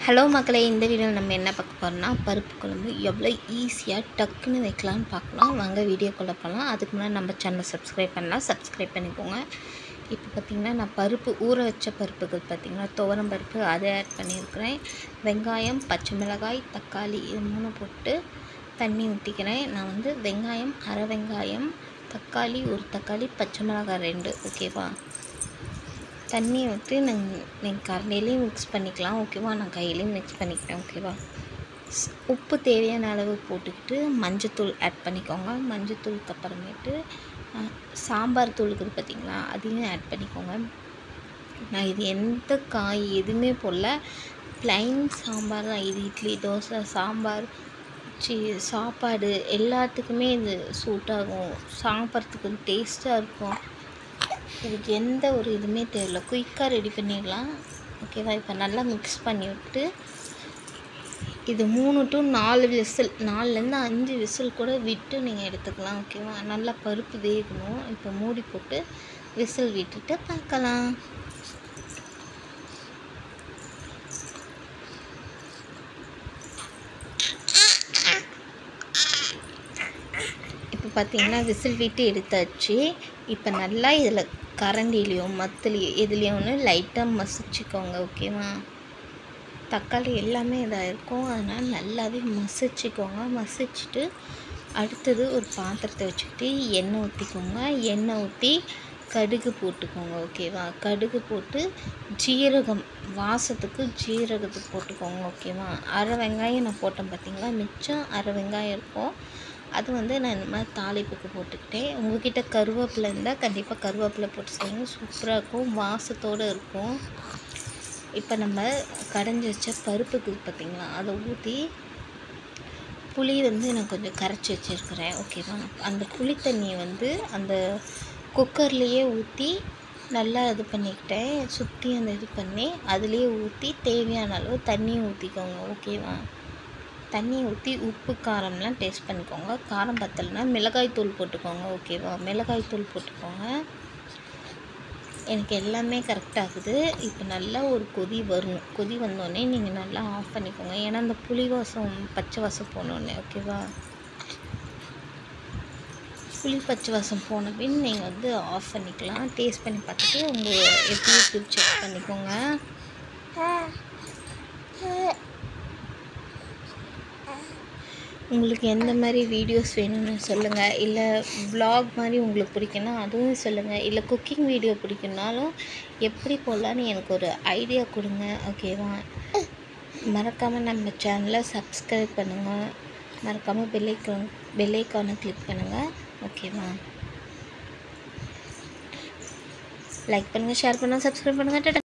hello மக்களே இந்த வீடியோவில் நம்ம என்ன பார்க்க போகிறோம்னா பருப்பு குழம்பு எவ்வளோ ஈஸியாக டக்குன்னு வைக்கலாம்னு பார்க்கலாம் வாங்க வீடியோக்குள்ளே போகலாம் அதுக்கு முன்னாடி நம்ம சேனலை சப்ஸ்கிரைப் பண்ணலாம் சப்ஸ்கிரைப் பண்ணிக்கோங்க இப்போ பார்த்திங்கன்னா நான் பருப்பு ஊற வச்ச பருப்புகள் பார்த்திங்கன்னா துவரம் பருப்பு அதை ஆட் பண்ணியிருக்கிறேன் வெங்காயம் பச்சை மிளகாய் தக்காளி இது மூணு போட்டு தண்ணி ஊற்றிக்கிறேன் நான் வந்து வெங்காயம் அரை வெங்காயம் தக்காளி ஒரு தக்காளி பச்சை மிளகாய் ரெண்டு ஓகேவா தண்ணி ஊற்றி நீங்கள் நீங்கள் கரண்டிலையும் மிக்ஸ் பண்ணிக்கலாம் ஓகேவா நான் கையிலையும் மிக்ஸ் பண்ணிக்கிறேன் ஓகேவா ஸ்- உப்பு தேவையான அளவு போட்டுக்கிட்டு மஞ்சத்தூள் ஆட் பண்ணிக்கோங்க மஞ்சத்தூளுக்கு அப்புறமேட்டு அஹ், சாம்பார் தூள் இருக்குது பார்த்தீங்களா அதையும் ஆட் பண்ணிக்கோங்க நான் இது எந்த காய் எதுவுமே போடல ப்ளைன் சாம்பார் தான் இது இட்லி தோசை சாம்பார் சி சாப்பாடு எல்லாத்துக்குமே இது சூட் ஆகும் சாப்பிட்றதுக்கு டேஸ்ட்டாக இருக்கும் இதுக்கு எந்த ஒரு இதுவுமே தேவையில்ல குயிக்காக ரெடி பண்ணிடலாம் ஓகேவா இப்போ நல்லா மிக்ஸ் பண்ணி விட்டு இது மூணு டு நாலு விசில் நாலுலேருந்து அஞ்சு விசில் கூட விட்டு நீங்கள் எடுத்துக்கலாம் ஓகேவா நல்லா பருப்பு வேகணும் இப்போ மூடி போட்டு விசில் விட்டுட்டு பார்க்கலாம் இப்போ பார்த்தீங்கன்னா விசில் விட்டு எடுத்தாச்சு இப்போ நல்லா இதில் கரண்டிலையோ மத்துலையோ எதுலேயோ ஒன்று லைட்டாக மசிச்சுக்கோங்க ஓகேவா தக்காளி எல்லாமே இதாக இருக்கும் அதனால் நல்லாவே மசிச்சுக்கோங்க மசிச்சுட்டு அடுத்தது ஒரு பாத்திரத்தை வச்சுக்கிட்டு எண்ணெய் ஊற்றிக்கோங்க எண்ணெய் ஊற்றி கடுகு போட்டுக்கோங்க ஓகேவா கடுகு போட்டு ஜீரகம் வாசத்துக்கு ஜீரகத்தை போட்டுக்கோங்க ஓகேவா அரை வெங்காயம் நான் போட்டேன் பார்த்தீங்களா மிச்சம் அரை வெங்காயம் இருக்கும் அது வந்து நான் இந்த மாதிரி தாளிப்புக்கு போட்டுக்கிட்டேன் உங்ககிட்ட கருவேப்பிலை இருந்தால் கண்டிப்பாக கருவேப்பிலை போட்டு செய்யுங்க சூப்பராக இருக்கும் வாசத்தோடு இருக்கும் இப்போ நம்ம கடைஞ்சி வச்ச பருப்புக்கு பார்த்தீங்களா அதை ஊற்றி புளி வந்து நான் கொஞ்சம் கரைச்சி வச்சுருக்கிறேன் ஓகேவா அந்த புளி தண்ணியை வந்து அந்த குக்கர்லேயே ஊற்றி நல்லா இது பண்ணிக்கிட்டேன் சுற்றி அந்த இது பண்ணி அதுலேயே ஊற்றி தேவையான அளவு தண்ணியும் ஊற்றிக்கோங்க ஓகேவா தண்ணி ஊற்றி உப்பு காரம்லாம் டேஸ்ட் பண்ணிக்கோங்க காரம் பத்தலைன்னா மிளகாய் தூள் போட்டுக்கோங்க ஓகேவா மிளகாய் தூள் போட்டுக்கோங்க எனக்கு எல்லாமே கரெக்டாகுது இப்போ நல்லா ஒரு கொதி வரணும் கொதி வந்தோடனே நீங்கள் நல்லா ஆஃப் பண்ணிக்கோங்க ஏன்னா அந்த புளி வாசம் பச்சை வாசம் போனோடனே ஓகேவா புளி பச்சை வாசம் போன பின் நீங்கள் வந்து ஆஃப் பண்ணிக்கலாம் டேஸ்ட் பண்ணி பார்த்துட்டு உங்கள் எப்படி இருக்குது செக் பண்ணிக்கோங்க உங்களுக்கு எந்த மாதிரி வீடியோஸ் வேணும்னு சொல்லுங்கள் இல்லை vlog மாதிரி உங்களுக்கு பிடிக்குன்னா அதுவும் சொல்லுங்கள் இல்லை குக்கிங் வீடியோ பிடிக்குன்னாலும் எப்படி போடலான்னு எனக்கு ஒரு ஐடியா கொடுங்க ஓகேவா மறக்காமல் நம்ம சேனலை சப்ஸ்கிரைப் பண்ணுங்கள் மறக்காமல் பெல்லைக்கான் பெல்லைக்கானை கிளிக் பண்ணுங்கள் ஓகேவா லைக் பண்ணுங்கள் ஷேர் பண்ணுங்கள் சப்ஸ்கிரைப் பண்ணுங்கள்